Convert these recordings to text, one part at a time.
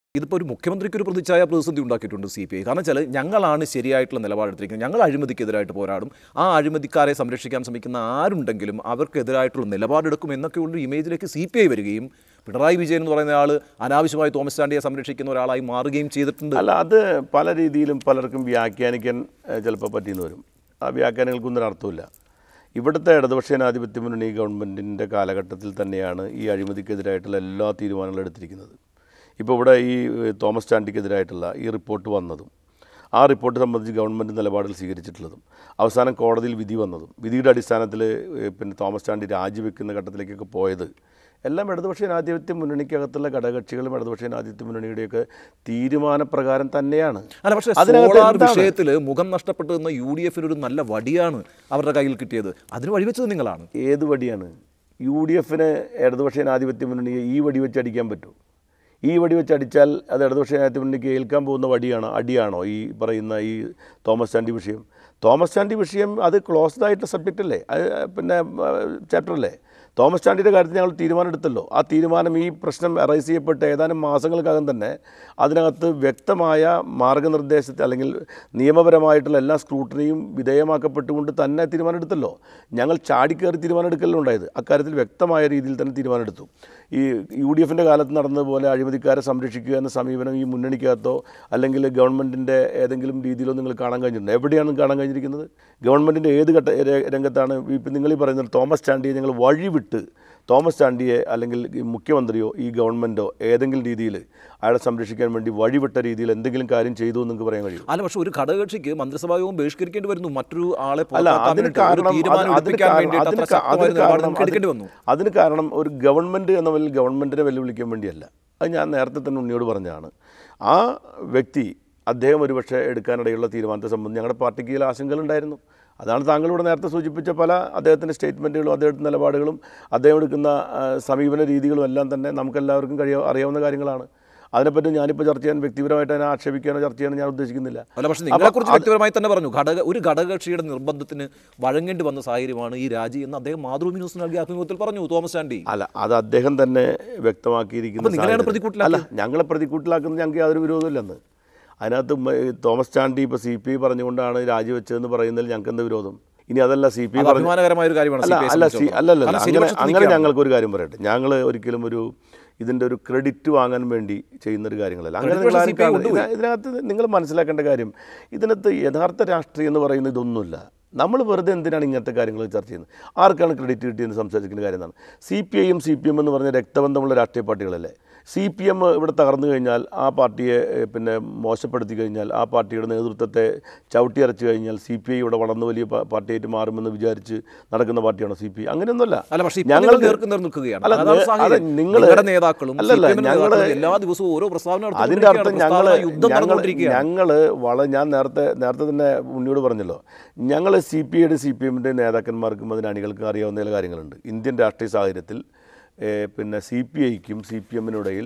ഇതിപ്പോൾ ഒരു മുഖ്യമന്ത്രിക്ക് ഒരു പ്രതിച്ഛായ പ്രതിസന്ധി ഉണ്ടാക്കിയിട്ടുണ്ട് സി പി ഐ കാരണം വെച്ചാൽ ഞങ്ങളാണ് ശരിയായിട്ടുള്ള നിലപാടെടുത്തിരിക്കുന്നത് ഞങ്ങൾ അഴിമതിക്കെതിരായിട്ട് പോരാടും ആ അഴിമതിക്കാരെ സംരക്ഷിക്കാൻ ശ്രമിക്കുന്ന ആരുണ്ടെങ്കിലും അവർക്കെതിരായിട്ടുള്ള നിലപാടെടുക്കും എന്നൊക്കെയുള്ള ഒരു ഇമേജിലേക്ക് സി പി ഐ വരികയും പിണറായി വിജയൻ എന്ന് പറയുന്ന ആൾ അനാവശ്യമായി തോമസ് ചാണ്ടിയെ സംരക്ഷിക്കുന്ന ഒരാളായി മാറുകയും ചെയ്തിട്ടുണ്ട് അല്ല അത് പല രീതിയിലും പലർക്കും വ്യാഖ്യാനിക്കാൻ ഏഹ്, ചിലപ്പോൾ പറ്റിയെന്ന് വരും ആ വ്യാഖ്യാനങ്ങൾക്കൊന്നും അർത്ഥമില്ല ഇവിടുത്തെ ഇടതുപക്ഷ ജനാധിപത്യ മുന്നണി ഗവൺമെൻറ്റിൻ്റെ കാലഘട്ടത്തിൽ തന്നെയാണ് ഈ അഴിമതിക്കെതിരായിട്ടുള്ള എല്ലാ തീരുമാനങ്ങളും എടുത്തിരിക്കുന്നത് ഇപ്പോൾ ഇവിടെ ഈ ഏഹ്, തോമസ് ചാണ്ടിക്കെതിരായിട്ടുള്ള ഈ റിപ്പോർട്ട് വന്നതും ആ റിപ്പോർട്ട് സംബന്ധിച്ച് ഗവൺമെൻറ് നിലപാടുകൾ സ്വീകരിച്ചിട്ടുള്ളതും അവസാനം കോടതിയിൽ വിധി വന്നതും വിധിയുടെ അടിസ്ഥാനത്തിൽ ഏഹ്, പിന്നെ തോമസ് ചാണ്ടി രാജിവെക്കുന്ന ഘട്ടത്തിലേക്കൊക്കെ പോയത് എല്ലാം ഇടതുപക്ഷ ജനാധിപത്യ മുന്നണിക്കകത്തുള്ള ഘടകകക്ഷികളും ഇടതുപക്ഷ ജനാധിപത്യ മുന്നണിയുടെയൊക്കെ തീരുമാനപ്രകാരം തന്നെയാണ് അല്ല പക്ഷേ അതിനകത്ത് സോളാർ എന്താണ്? വിഷയത്തിൽ മുഖം നഷ്ടപ്പെട്ടു നിന്ന യു ഡി എഫിന് ഒരു നല്ല വടിയാണ് അവരുടെ കയ്യിൽ കിട്ടിയത് അതിന് വഴിവെച്ചത് നിങ്ങളാണ് ഏത് വടിയാണ് യു ഡി എഫിന് ഇടതുപക്ഷ ജനാധിപത്യ മുന്നണിയെ ഈ വടി വെച്ച് അടിക്കാൻ പറ്റുമോ ഈ വടി വെച്ച് അടിച്ചാൽ അത് ഇടതുപക്ഷ ജനാധിപത്യ മുന്നണിക്ക് ഏൽക്കാൻ പോകുന്ന വടിയാണോ അടിയാണോ ഈ പറയുന്ന ഈ തോമസ് ചാണ്ടി വിഷയം തോമസ് ചാണ്ടി വിഷയം അത് ക്ലോസ്ഡ് ആയിട്ടുള്ള സബ്ജക്റ്റ് അല്ലേ അത് പിന്നെ ചാപ്റ്റർ അല്ലേ തോമസ് ചാണ്ടിയുടെ കാര്യത്തിൽ ഞങ്ങൾ തീരുമാനം എടുത്തല്ലോ ആ തീരുമാനം ഈ പ്രശ്നം അറൈസ് ചെയ്യപ്പെട്ട് ഏതാനും മാസങ്ങൾക്കകം തന്നെ അതിനകത്ത് വ്യക്തമായ മാർഗനിർദ്ദേശത്തിൽ അല്ലെങ്കിൽ നിയമപരമായിട്ടുള്ള എല്ലാ സ്ക്രൂട്ടണിയും വിധേയമാക്കപ്പെട്ടുകൊണ്ട് തന്നെ തീരുമാനം എടുത്തല്ലോ ഞങ്ങൾ ചാടിക്കയറി തീരുമാനം എടുക്കലല്ലോ ഉണ്ടായത് അക്കാര്യത്തിൽ വ്യക്തമായ രീതിയിൽ തന്നെ തീരുമാനം എടുത്തു ഈ യു ഡി എഫിൻ്റെ കാലത്ത് നടന്നതുപോലെ അഴിമതിക്കാരെ സംരക്ഷിക്കുക എന്ന സമീപനം ഈ മുന്നണിക്കകത്തോ അല്ലെങ്കിൽ ഗവൺമെൻറ്റിൻ്റെ ഏതെങ്കിലും രീതിയിലോ നിങ്ങൾ കാണാൻ കഴിഞ്ഞിട്ടുണ്ട് എവിടെയാണ് കാണാൻ കഴിഞ്ഞിരിക്കുന്നത് ഗവൺമെൻറ്റിൻ്റെ ഏത് ഘട്ട ര- രംഗത്താണ് ഇപ്പം നിങ്ങൾ ഈ പറയുന്നത് തോമസ് ചാണ്ടിയെ ഞങ്ങൾ വഴിവിട്ട് തോമസ് ചാണ്ടിയെ അല്ലെങ്കിൽ ഈ മുഖ്യമന്ത്രിയോ ഈ ഗവൺമെൻറ്റോ ഏതെങ്കിലും രീതിയിൽ അയാളെ സംരക്ഷിക്കാൻ വേണ്ടി വഴിവിട്ട രീതിയിൽ എന്തെങ്കിലും കാര്യം ചെയ്തു എന്ന് നിങ്ങൾക്ക് പറയാൻ കഴിയും അല്ല പക്ഷെ ഒരു ഘടകകക്ഷിക്ക് മന്ത്രിസഭായോഗം ബഹിഷ്കരിക്കേണ്ടി വരുന്നു മറ്റൊരു ആളെ അല്ല പുറത്താക്കാൻ അതിന് വേണ്ടിയിട്ട് ഒരു കാരണം തീരുമാനം അത് അതിന് എടുപ്പിക്കാൻ കാരണം- വേണ്ടിയിട്ട് അതിന് അത്ര കാ- ശക്തമായ അതിന് നിലപാട് കാരണം നമുക്ക് എടുക്കേണ്ടി വന്നു അതിന് കാരണം ഒരു ഗവൺമെൻറ് എന്ന വലിയ ഗവൺമെൻറ്റിനെ വെല്ലുവിളിക്കാൻ വേണ്ടിയല്ല അത് ഞാൻ നേരത്തെ തന്നെ ഉണ്ണിയോട് പറഞ്ഞതാണ് ആ വ്യക്തി അദ്ദേഹം ഒരുപക്ഷെ എടുക്കാനിടയുള്ള തീരുമാനത്തെ സംബന്ധിച്ച് ഞങ്ങളുടെ പാർട്ടിക്ക് ചില ആശങ്കകളുണ്ടായിരുന്നു അതാണ് താങ്കളിവിടെ നേരത്തെ സൂചിപ്പിച്ച പല അദ്ദേഹത്തിൻ്റെ സ്റ്റേറ്റ്മെൻറ്റുകളും അദ്ദേഹത്തിൻ്റെ നിലപാടുകളും അദ്ദേഹം എടുക്കുന്ന ആ, സമീപന രീതികളും എല്ലാം തന്നെ നമുക്കെല്ലാവർക്കും കഴിയ അറിയാവുന്ന കാര്യങ്ങളാണ് അതിനെപ്പറ്റി ഞാനിപ്പോൾ ചർച്ച ചെയ്യാൻ വ്യക്തിപരമായിട്ട് അതിനെ ആക്ഷേപിക്കാനോ ചർച്ച ചെയ്യാനോ ഞാൻ ഉദ്ദേശിക്കുന്നില്ല അല്ല പക്ഷെ നിങ്ങളെ കുറിച്ച് വ്യക്തിപരമായി തന്നെ പറഞ്ഞു ഘടക ഒരു ഘടകകക്ഷിയുടെ നിർബന്ധത്തിന് വഴങ്ങേണ്ടി വന്ന സാഹചര്യമാണ് ഈ രാജി എന്ന് അദ്ദേഹം മാതൃഭൂമി ന്യൂസ് നൽകിയ അഭിമുഖത്തിൽ പറഞ്ഞു തോമസ് ചാണ്ടി അല്ല അത് അദ്ദേഹം തന്നെ വ്യക്തമാക്കിയിരിക്കുന്ന അപ്പോൾ നിങ്ങളെയാണ് സാഹചര്യം. പ്രതിക്കൂട്ടിലാക്കിയത്? അല്ല ഞങ്ങളെ പ്രതിക്കൂട്ടിലാക്കുന്നത് ഞങ്ങൾക്ക് യാതൊരു വിരോധമില്ലെന്ന് അതിനകത്ത് മ- ഈ തോമസ് ചാണ്ടി ഇപ്പോൾ സി പി ഐ പറഞ്ഞുകൊണ്ടാണ് രാജിവെച്ചതെന്ന് പറയുന്നതിൽ ഞങ്ങൾക്ക് എന്താ വിരോധം ഇനി അതല്ല സി പി ഐ അത് പറഞ്ഞു അഭിമാനകരമായ ഒരു കാര്യമാണ് അല്ല CPI അല്ല സി സംബന്ധിച്ചിടത്തോളം. അല്ലല്ല കാരണം അങ്ങനെ ശരിപക്ഷത്ത് അങ്ങനെ നിൽക്കുകയാണ്. ഞങ്ങൾക്ക് ഒരു കാര്യം പറയട്ടെ ഞങ്ങൾ ഒരിക്കലും ഒരു ഇതിൻ്റെ ഒരു ക്രെഡിറ്റ് വാങ്ങാൻ വേണ്ടി ചെയ്യുന്ന ഒരു കാര്യങ്ങളല്ല അങ്ങനെ Credit നിങ്ങൾ പക്ഷേ ആരും CPI കാണരുത്. കൊണ്ടുപോയി. ഇതിന- ഇതിനകത്ത് നിങ്ങൾ മനസ്സിലാക്കേണ്ട കാര്യം ഇതിനകത്ത് യഥാർത്ഥ രാഷ്ട്രീയം എന്ന് പറയുന്നത് ഇതൊന്നുമില്ല നമ്മൾ വെറുതെ എന്തിനാണ് ഇങ്ങനത്തെ കാര്യങ്ങൾ ചർച്ച ചെയ്യുന്നത് ആർക്കാണ് ക്രെഡിറ്റ് കിട്ടിയെന്ന് സംസാരിക്കുന്ന കാര്യം എന്താണ് സി പി ഐയും സി പി എം എന്ന് പറഞ്ഞ രക്തബന്ധമുള്ള രാഷ്ട്രീയ പാർട്ടികളല്ലേ സി പി എം ഇവിടെ തകർന്നു കഴിഞ്ഞാൽ ആ പാർട്ടിയെ ഏഹ്, പിന്നെ മോശപ്പെടുത്തി കഴിഞ്ഞാൽ ആ പാർട്ടിയുടെ നേതൃത്വത്തെ ചവിട്ടിയരച്ചു കഴിഞ്ഞാൽ സി പി ഐ ഇവിടെ വളർന്നു വലിയ പാ- പാർട്ടിയായിട്ട് മാറുമെന്ന് വിചാരിച്ച് നടക്കുന്ന പാർട്ടിയാണോ സി പി ഐ അങ്ങനെയൊന്നുമല്ല അല്ല പക്ഷേ ഇപ്പോൾ ഞങ്ങൾ നിങ്ങൾ നേർക്ക് നേർ നിൽക്കുകയാണ് അല്ല, അതാണ് നേ- സാഹചര്യം. അത് നിങ്ങള് നിങ്ങളുടെ നേതാക്കളും അല്ലല്ല, CPM ന്റെ ഞങ്ങള് നേതാക്കളും എല്ലാ ദിവസവും ഓരോ പ്രസ്താവന അതിൻ്റെ അർത്ഥം നടത്തിക്കൊണ്ടിരിക്കുകയാണ്. ഞങ്ങൾ പ്രസ്താവന യുദ്ധം നടന്നുകൊണ്ടിരിക്കുകയാണ് ഞങ്ങൾ വള ഞാൻ നേരത്തെ നേരത്തെ തന്നെ ഉണ്ണിയോട് പറഞ്ഞല്ലോ ഞങ്ങൾ സി പി ഐയുടെ സി പി എമ്മിൻ്റെ നേതാക്കന്മാർക്കും അതിന് അണികൾക്കും അറിയാവുന്ന ചില കാര്യങ്ങളുണ്ട് ഇന്ത്യൻ രാഷ്ട്രീയ സാഹചര്യത്തിൽ ഏഹ്, പിന്നെ സി പി ഐക്കും സി പി എമ്മിനിടയിൽ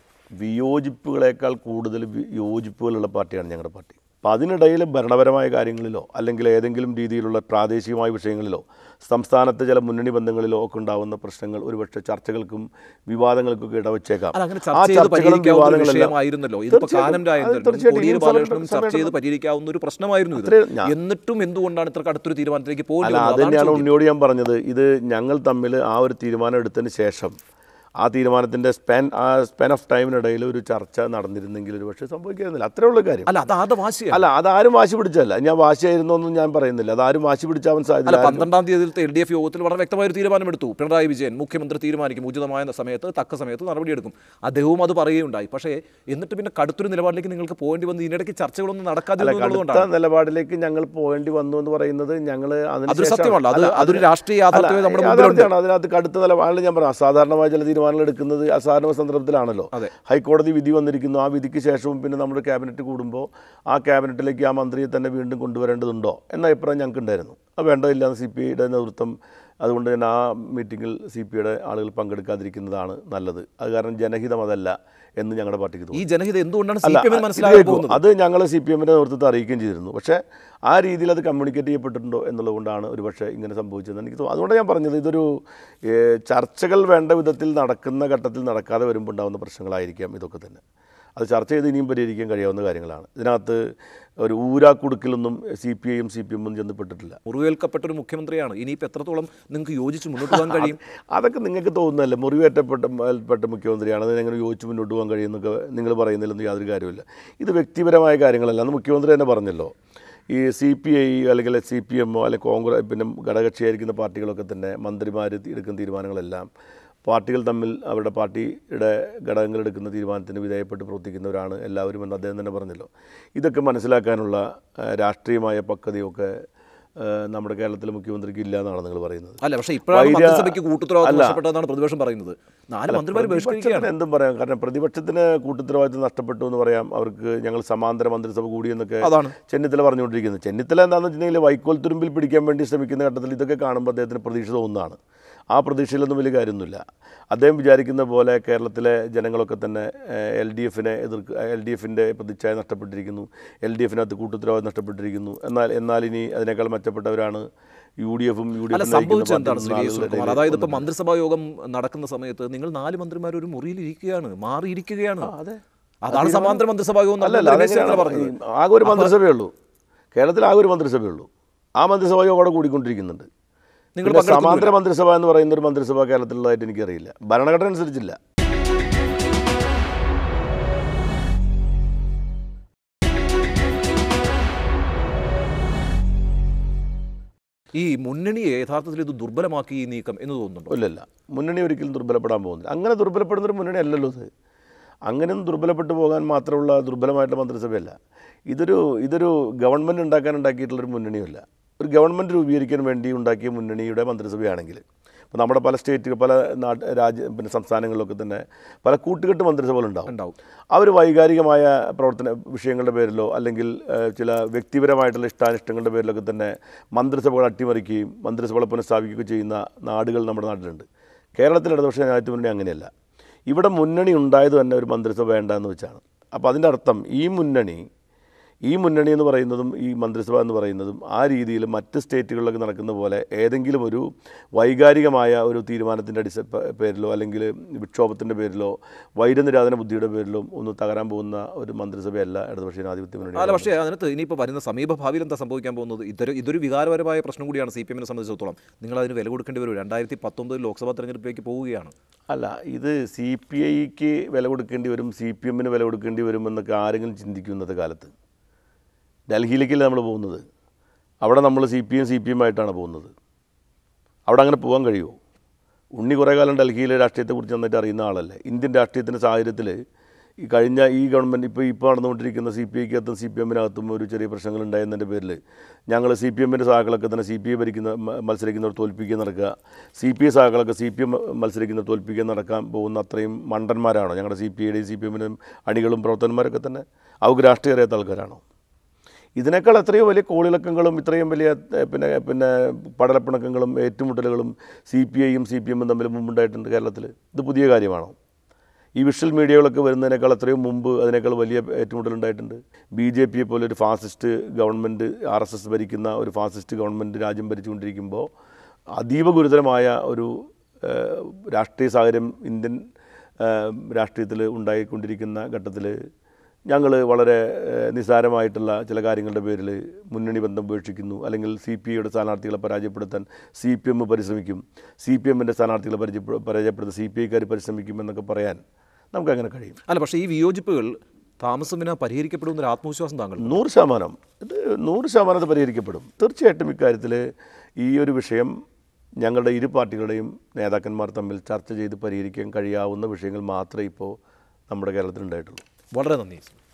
വിയോജിപ്പുകളേക്കാൾ കൂടുതൽ വി- യോജിപ്പുകളുള്ള പാർട്ടിയാണ് ഞങ്ങളുടെ പാർട്ടി അപ്പോൾ അതിനിടയിൽ ഭരണപരമായ കാര്യങ്ങളിലോ അല്ലെങ്കിൽ ഏതെങ്കിലും രീതിയിലുള്ള പ്രാദേശികമായ വിഷയങ്ങളിലോ സംസ്ഥാനത്തെ ചില മുന്നണി ബന്ധങ്ങളിലോ ഒക്കെ ഉണ്ടാകുന്ന പ്രശ്നങ്ങൾ ഒരുപക്ഷെ ചർച്ചകൾക്കും വിവാദങ്ങൾക്കൊക്കെ ഇടവച്ചേക്കാം അത് അങ്ങനെ ആ ചർച്ച ചെയ്ത് ചർച്ചകളും പരിഹരിക്കാവുന്ന ഒരു വിവാദങ്ങളെല്ലാം വിഷയമായിരുന്നല്ലോ ഇതിപ്പോ തീർച്ചയായിട്ടും. കാനം രാജേന്ദ്രനും അത് തീർച്ചയായിട്ടും കോടിയേരി ഈ സമയം- ബാലകൃഷ്ണനും ചർച്ച ചെയ്ത് സമയം- പരിഹരിക്കാവുന്ന ഒരു പ്രശ്നമായിരുന്നു ഇത് അത്രയും ഞാൻ- എന്നിട്ടും എന്തുകൊണ്ടാണ് ഇത്ര കടുത്തൊരു തീരുമാനത്തിലേക്ക് അല്ല പോകേണ്ടി അത് വന്നത്? അതാണ് തന്നെയാണ് ചോദ്യം. ഉണ്ണിയോട് ഞാൻ പറഞ്ഞത് ഇത് ഞങ്ങൾ തമ്മിൽ ആ ഒരു തീരുമാനം എടുത്തതിന് ശേഷം ആ തീരുമാനത്തിൻ്റെ സ്പാൻ ആ സ്പാൻ ഓഫ് ടൈമിനിടയിൽ ഒരു ചർച്ച നടന്നിരുന്നെങ്കിൽ ഒരു പക്ഷേ സംഭവിക്കായിരുന്നില്ല അത്രേ ഉള്ള കാര്യം അല്ല അത് ആദ്യ വാശിയാണ് അല്ല അതാരും വാശി പിടിച്ചല്ല ഞാൻ വാശിയായിരുന്നു എന്നും ഞാൻ പറയുന്നില്ല അതാരും വാശി പിടിച്ചാവാൻ അല്ല സാധ്യത പന്ത്രണ്ടാം തീയതിയിലത്തെ എൽ ഡി എഫ് യോഗത്തിൽ വളരെ വ്യക്തമായ ഒരു തീരുമാനമെടുത്തു പിണറായി വിജയൻ മുഖ്യമന്ത്രി തീരുമാനിക്കും ഉചിതമായ സമയത്ത് തക്ക സമയത്ത് നടപടിയെടുക്കും അദ്ദേഹവും അത് പറയുകയുണ്ടായി പക്ഷേ എന്നിട്ട് പിന്നെ കടുത്തൊരു നിലപാടിലേക്ക് നിങ്ങൾക്ക് പോകേണ്ടി വന്നു ഇതിനിടയ്ക്ക് ചർച്ചകളൊന്നും അല്ല നടക്കാതിരുന്നു കടുത്ത എന്നുള്ളതുകൊണ്ടാണ് നിലപാടിലേക്ക് ഞങ്ങൾ പോകേണ്ടി വന്നു എന്ന് പറയുന്നത് ഞങ്ങൾ അതൊരു സത്യമല്ല. അത് അതൊരു രാഷ്ട്രീയ യാഥാർത്ഥ്യം നമ്മുടെ മുമ്പിലുണ്ട്. യാഥാർത്ഥ്യമാണ് അതിനകത്ത് കടുത്ത നിലപാടിൽ ഞാൻ പറയാം അസാധാരണമായ ചില തീരുമാനങ്ങൾ എടുക്കുന്നത് അസാധാരണ സന്ദർഭത്തിലാണല്ലോ അതെ. ഹൈക്കോടതി വിധി വന്നിരിക്കുന്നു ആ വിധിക്ക് ശേഷവും പിന്നെ നമ്മുടെ ക്യാബിനറ്റ് കൂടുമ്പോൾ ആ ക്യാബിനറ്റിലേക്ക് ആ മന്ത്രിയെ തന്നെ വീണ്ടും കൊണ്ടുവരേണ്ടതുണ്ടോ എന്ന അഭിപ്രായം ഞങ്ങൾക്ക് ഉണ്ടായിരുന്നു അത് വേണ്ടോ ഇല്ലാന്ന് സി പി ഐയുടെ നേതൃത്വം അതുകൊണ്ട് തന്നെ ആ മീറ്റിങ്ങിൽ സി പി ഐയുടെ ആളുകൾ പങ്കെടുക്കാതിരിക്കുന്നതാണ് നല്ലത് അത് കാരണം ജനഹിതം അതല്ല എന്ന് ഞങ്ങളുടെ പാർട്ടിക്ക് തോന്നി ഈ ജനഹിത എന്തുകൊണ്ടാണ് സി അല്ല, പി എമ്മിന് മനസ്സിലാകാൻ ഇതിലേക്ക് പോകുന്നത് അത് ഞങ്ങൾ സി പി എമ്മിൻ്റെ നേതൃത്വത്തെ അറിയിക്കുകയും ചെയ്തിരുന്നു പക്ഷേ ആ രീതിയിൽ അത് കമ്മ്യൂണിക്കേറ്റ് ചെയ്യപ്പെട്ടിട്ടുണ്ടോ എന്നുള്ളത് കൊണ്ടാണ് ഒരു പക്ഷേ ഇങ്ങനെ സംഭവിച്ചതെന്ന് എനിക്ക് തോന്നുന്നു അതുകൊണ്ടാണ് ഞാൻ പറഞ്ഞത് ഇതൊരു ഏഹ്, ചർച്ചകൾ വേണ്ട വിധത്തിൽ നടക്കുന്ന ഘട്ടത്തിൽ നടക്കാതെ വരുമ്പോൾ ഉണ്ടാകുന്ന പ്രശ്നങ്ങളായിരിക്കാം ഇതൊക്കെ തന്നെ അത് ചർച്ച ചെയ്ത് ഇനിയും പരിഹരിക്കാൻ കഴിയാവുന്ന കാര്യങ്ങളാണ് ഇതിനകത്ത് ഒരു ഊരാക്കുടുക്കിലൊന്നും സി പി ഐയും സി പി എമ്മും ചെന്നപ്പെട്ടിട്ടില്ല മുറിവേൽക്കപ്പെട്ട ഒരു മുഖ്യമന്ത്രിയാണ് ഇനിയിപ്പോൾ എത്രത്തോളം നിങ്ങൾക്ക് യോജിച്ച് മുന്നോട്ട് പോകാൻ കഴിയും അതൊക്കെ നിങ്ങൾക്ക് തോന്നുന്നതല്ലേ മുറിവേറ്റപ്പെട്ട പെട്ട മുഖ്യമന്ത്രിയാണ് അതിനെങ്ങനെ യോജിച്ച് മുന്നോട്ട് പോകാൻ കഴിയുന്നൊക്കെ നിങ്ങൾ പറയുന്നതിലൊന്നും യാതൊരു കാര്യമില്ല ഇത് വ്യക്തിപരമായ കാര്യങ്ങളല്ല അന്ന് മുഖ്യമന്ത്രി തന്നെ പറഞ്ഞല്ലോ ഈ സി പി ഐ അല്ലെങ്കിൽ സി പി എമ്മോ അല്ലെങ്കിൽ കോൺഗ്രസ് പിന്നെ ഘടകകക്ഷിയായിരിക്കുന്ന പാർട്ടികളൊക്കെ തന്നെ മന്ത്രിമാർ എടുക്കുന്ന തീരുമാനങ്ങളെല്ലാം പാർട്ടികൾ തമ്മിൽ അവരുടെ പാർട്ടിയുടെ ഘടകങ്ങൾ എടുക്കുന്ന തീരുമാനത്തിന് വിധേയപ്പെട്ട് പ്രവർത്തിക്കുന്നവരാണ് എല്ലാവരും എന്ന് അദ്ദേഹം തന്നെ പറഞ്ഞല്ലോ ഇതൊക്കെ മനസ്സിലാക്കാനുള്ള ആ, രാഷ്ട്രീയമായ പക്വതയൊക്കെ ആ, നമ്മുടെ കേരളത്തിലെ മുഖ്യമന്ത്രിക്ക് ഇല്ല എന്നാണ് നിങ്ങൾ പറയുന്നത് അല്ല പക്ഷേ ഇപ്പോഴാണ് വൈര്യ- മന്ത്രിസഭയ്ക്ക് കൂട്ടുത്തരവാദിത്വം അല്ല. നഷ്ടപ്പെട്ടതെന്നാണ് പ്രതിപക്ഷം പറയുന്നത് നാല് മന്ത്രിമാർ ബഹിഷ്കരിക്കുകയാണ് പ്രതിപക്ഷത്തിന് എന്തും പറയാം കാരണം പ്രതിപക്ഷത്തിന് കൂട്ടുത്തരവാദിത്വം നഷ്ടപ്പെട്ടു എന്ന് പറയാം അവർക്ക് ഞങ്ങൾ സമാന്തര മന്ത്രിസഭ കൂടി എന്നൊക്കെ അതാണ് ചെന്നിത്തല പറഞ്ഞുകൊണ്ടിരിക്കുന്നത് ചെന്നിത്തല എന്താണെന്ന് വെച്ചിട്ടുണ്ടെങ്കിൽ വൈക്കോൽ തുരുമ്പിൽ പിടിക്കാൻ വേണ്ടി ശ്രമിക്കുന്ന ഘട്ടത്തിൽ ഇതൊക്കെ കാണുമ്പോൾ അദ്ദേഹത്തിന് പ്രതീക്ഷ തോന്നുന്നതാണ് ആ പ്രതീക്ഷയിലൊന്നും വലിയ കാര്യമൊന്നുമില്ല അദ്ദേഹം വിചാരിക്കുന്ന പോലെ കേരളത്തിലെ ജനങ്ങളൊക്കെ തന്നെ എൽ ഡി എഫിനെ എതിർക്കുക എൽ ഡി എഫിൻ്റെ പ്രതിച്ഛായ നഷ്ടപ്പെട്ടിരിക്കുന്നു എൽ ഡി എഫിനകത്ത് കൂട്ടുത്തരവാദിത്വം നഷ്ടപ്പെട്ടിരിക്കുന്നു എന്നാൽ എന്നാൽ ഇനി അതിനേക്കാൾ മെച്ചപ്പെട്ടവരാണ് യു ഡി എഫും യു ഡി അല്ല എഫും സംഭവിച്ചത് എന്താണ് ശ്രീ വി. സുനിൽകുമാർ അതായത് ഇപ്പോൾ മന്ത്രിസഭാ യോഗം നടക്കുന്ന സമയത്ത് നിങ്ങൾ നാല് മന്ത്രിമാർ ഒരു മുറിയിൽ ഇരിക്കുകയാണ് മാറിയിരിക്കുകയാണ് അതെ അതാണ് സമാന്തര മന്ത്രിസഭാ യോഗം അല്ലല്ല നടന്നത് രമേശ് ചെന്നിത്തല അതെങ്ങനെയാണ് പറഞ്ഞത് ഈ ആകെ ഒരു മന്ത്രിസഭയേ ഉള്ളൂ കേരളത്തിൽ ആകെ ഒരു മന്ത്രിസഭയേ ഉള്ളൂ ആ മന്ത്രിസഭ യോഗം അവിടെ കൂടിക്കൊണ്ടിരിക്കുന്നുണ്ട് നിങ്ങൾ പിന്നെ പങ്കെടുക്കുന്നില്ല. സമാന്തര മന്ത്രിസഭ എന്ന് പറയുന്ന ഒരു മന്ത്രിസഭ കേരളത്തിലുള്ളതായിട്ട് എനിക്കറിയില്ല ഭരണഘടന അനുസരിച്ചില്ല ഈ മുന്നണിയെ യഥാർത്ഥത്തിൽ ഇത് ദുർബലമാക്കി ഈ നീക്കം എന്ന് തോന്നുന്നുണ്ടോ ഇല്ലല്ല മുന്നണി ഒരിക്കലും ദുർബലപ്പെടാൻ പോകുന്നില്ല അങ്ങനെ ദുർബലപ്പെടുന്ന ഒരു മുന്നണി അല്ലല്ലോ ഇത് അങ്ങനെയൊന്നും ദുർബലപ്പെട്ടു പോകാൻ മാത്രമുള്ള ദുർബലമായിട്ടുള്ള മന്ത്രിസഭയല്ല ഇതൊരു ഇതൊരു ഗവൺമെൻറ് ഉണ്ടാക്കാൻ ഉണ്ടാക്കിയിട്ടുള്ളൊരു മുന്നണിയല്ല ഒരു ഗവൺമെൻറ് രൂപീകരിക്കാൻ വേണ്ടി ഉണ്ടാക്കിയ മുന്നണിയുടെ മന്ത്രിസഭയാണെങ്കിൽ ഇപ്പോൾ നമ്മുടെ പല സ്റ്റേറ്റുകൾ പല നാട്ട് രാജ്യ പിന്നെ സംസ്ഥാനങ്ങളിലൊക്കെ തന്നെ പല കൂട്ടുകെട്ട് മന്ത്രിസഭകളുണ്ടാവും ഉണ്ടാവും അവർ വൈകാരികമായ പ്രവർത്തന വിഷയങ്ങളുടെ പേരിലോ അല്ലെങ്കിൽ ഏഹ്, ചില വ്യക്തിപരമായിട്ടുള്ള ഇഷ്ടാനിഷ്ടങ്ങളുടെ പേരിലൊക്കെ തന്നെ മന്ത്രിസഭകൾ അട്ടിമറിക്കുകയും മന്ത്രിസഭകളെ പുനഃസ്ഥാപിക്കുകയും ചെയ്യുന്ന നാടുകൾ നമ്മുടെ നാട്ടിലുണ്ട് കേരളത്തിൽ ഇടതുപക്ഷ ജനാധിപത്യ മുന്നണി അങ്ങനെയല്ല ഇവിടെ മുന്നണി ഉണ്ടായത് തന്നെ ഒരു മന്ത്രിസഭ വേണ്ട എന്ന് വെച്ചാണ് അപ്പോൾ അതിൻ്റെ അർത്ഥം ഈ മുന്നണി ഈ മുന്നണി എന്ന് പറയുന്നതും ഈ മന്ത്രിസഭ എന്ന് പറയുന്നതും ആ രീതിയിൽ മറ്റ് സ്റ്റേറ്റുകളിലൊക്കെ നടക്കുന്ന പോലെ ഏതെങ്കിലും ഒരു വൈകാരികമായ ഒരു തീരുമാനത്തിൻ്റെ അടിസ്ഥ പ- പേരിലോ അല്ലെങ്കിൽ വിക്ഷോഭത്തിൻ്റെ പേരിലോ വൈരനിരാധന ബുദ്ധിയുടെ പേരിലോ ഒന്ന് തകരാൻ പോകുന്ന ഒരു മന്ത്രിസഭയല്ല ഇടതുപക്ഷ ജനാധിപത്യ മുന്നണി അല്ല പക്ഷേ അതിനകത്ത് ഇനിയിപ്പോൾ വരുന്ന സമീപ ഭാവിയിൽ എന്താ സംഭവിക്കാൻ പോകുന്നത് ഇതൊരു ഇതൊരു വികാരപരമായ പ്രശ്നം കൂടിയാണ് സി പി എമ്മിനെ സംബന്ധിച്ചിടത്തോളം നിങ്ങൾ അതിന് വില കൊടുക്കേണ്ടി വരും രണ്ടായിരത്തി പത്തൊമ്പതിൽ ലോക്സഭാ തെരഞ്ഞെടുപ്പിലേക്ക് പോവുകയാണ് അല്ല ഇത് സി പി ഐക്ക് വില കൊടുക്കേണ്ടി വരും സി പി എമ്മിന് വില കൊടുക്കേണ്ടി വരും എന്നൊക്കെ ആരെങ്കിലും ചിന്തിക്കും ഇന്നത്തെ കാലത്ത് ഡൽഹിയിലേക്കല്ലേ നമ്മൾ പോകുന്നത് അവിടെ നമ്മൾ C P M C P M ആയിട്ടാണ് പോകുന്നത് അവിടെ അങ്ങനെ പോകാൻ കഴിയുമോ ഉണ്ണി കുറേ കാലം ഡൽഹിയിലെ രാഷ്ട്രീയത്തെക്കുറിച്ച് നന്നായിട്ട് അറിയുന്ന ആളല്ലേ ഇന്ത്യൻ രാഷ്ട്രീയത്തിൻ്റെ സാഹചര്യത്തിൽ ഈ കഴിഞ്ഞ ഈ ഗവൺമെൻറ് ഇപ്പോൾ ഇപ്പോൾ നടന്നുകൊണ്ടിരിക്കുന്ന സി പി ഐക്കകത്തും സി പി എമ്മിനകത്തും ഒരു ചെറിയ പ്രശ്നങ്ങൾ ഉണ്ടായതിൻ്റെ പേരിൽ ഞങ്ങൾ സി പി എമ്മിൻ്റെ സഹാക്കളൊക്കെ തന്നെ സി പി ഐ ഭരിക്കുന്ന മ- മത്സരിക്കുന്നവർ തോൽപ്പിക്കാൻ നടക്കുക സി പി ഐ സഹാക്കളൊക്കെ സി പി എം മത്സരിക്കുന്നവർ തോൽപ്പിക്കാൻ നടക്കാൻ പോകുന്ന അത്രയും മണ്ടന്മാരാണോ ഞങ്ങളുടെ സി പി ഐയുടെയും സി പി എമ്മിനും അണികളും പ്രവർത്തകന്മാരൊക്കെ തന്നെ അവർക്ക് രാഷ്ട്രീയ അറിയാത്ത ആൾക്കാരാണോ ഇതിനേക്കാൾ എത്രയോ വലിയ കോളിളക്കങ്ങളും ഇത്രയും വലിയ ഏ, പിന്നെ പിന്നെ പടലപ്പിണക്കങ്ങളും ഏറ്റുമുട്ടലുകളും സി പി ഐയും സി പി എമ്മും തമ്മിൽ മുമ്പുണ്ടായിട്ടുണ്ട് കേരളത്തിൽ ഇത് പുതിയ കാര്യമാണോ ഈ വിഷ്വൽ മീഡിയകളൊക്കെ വരുന്നതിനേക്കാൾ എത്രയോ മുമ്പ് അതിനേക്കാൾ വലിയ ഏറ്റുമുട്ടലുണ്ടായിട്ടുണ്ട് ബി ജെ പിയെ പോലെ ഒരു fascist government R S S ഭരിക്കുന്ന ഒരു ഫാസിസ്റ്റ് ഗവൺമെൻറ് രാജ്യം ഭരിച്ചുകൊണ്ടിരിക്കുമ്പോൾ അതീവ ഗുരുതരമായ ഒരു ഏ, രാഷ്ട്രീയ സാഹചര്യം ഇന്ത്യൻ രാഷ്ട്രീയത്തിൽ ഉണ്ടായിക്കൊണ്ടിരിക്കുന്ന ഘട്ടത്തിൽ ഞങ്ങൾ വളരെ ഏഹ്, നിസ്സാരമായിട്ടുള്ള ചില കാര്യങ്ങളുടെ പേരിൽ മുന്നണി ബന്ധം ഉപേക്ഷിക്കുന്നു അല്ലെങ്കിൽ സി പി ഐയുടെ സ്ഥാനാർത്ഥികളെ പരാജയപ്പെടുത്താൻ സി പി എം പരിശ്രമിക്കും സി പി എമ്മിൻ്റെ സ്ഥാനാർത്ഥികളെ പരിചയ പരാജയപ്പെടുത്താൻ സി പി ഐക്കാർ പരിശ്രമിക്കും എന്നൊക്കെ പറയാൻ നമുക്കങ്ങനെ കഴിയും അല്ല പക്ഷേ ഈ വിയോജിപ്പുകൾ താമസം വിന പരിഹരിക്കപ്പെടുന്ന ഒരു ആത്മവിശ്വാസം താങ്കൾ നൂറ് ശതമാനം ഇത് നൂറ് ശതമാനം ഇത് പരിഹരിക്കപ്പെടും തീർച്ചയായിട്ടും ഇക്കാര്യത്തിൽ ഈ ഒരു വിഷയം ഞങ്ങളുടെ ഇരു പാർട്ടികളുടെയും നേതാക്കന്മാർ തമ്മിൽ ചർച്ച ചെയ്ത് പരിഹരിക്കാൻ കഴിയാവുന്ന വിഷയങ്ങൾ മാത്രമേ ഇപ്പോൾ നമ്മുടെ കേരളത്തിൽ ഉണ്ടായിട്ടുള്ളൂ വളരെ നന്ദി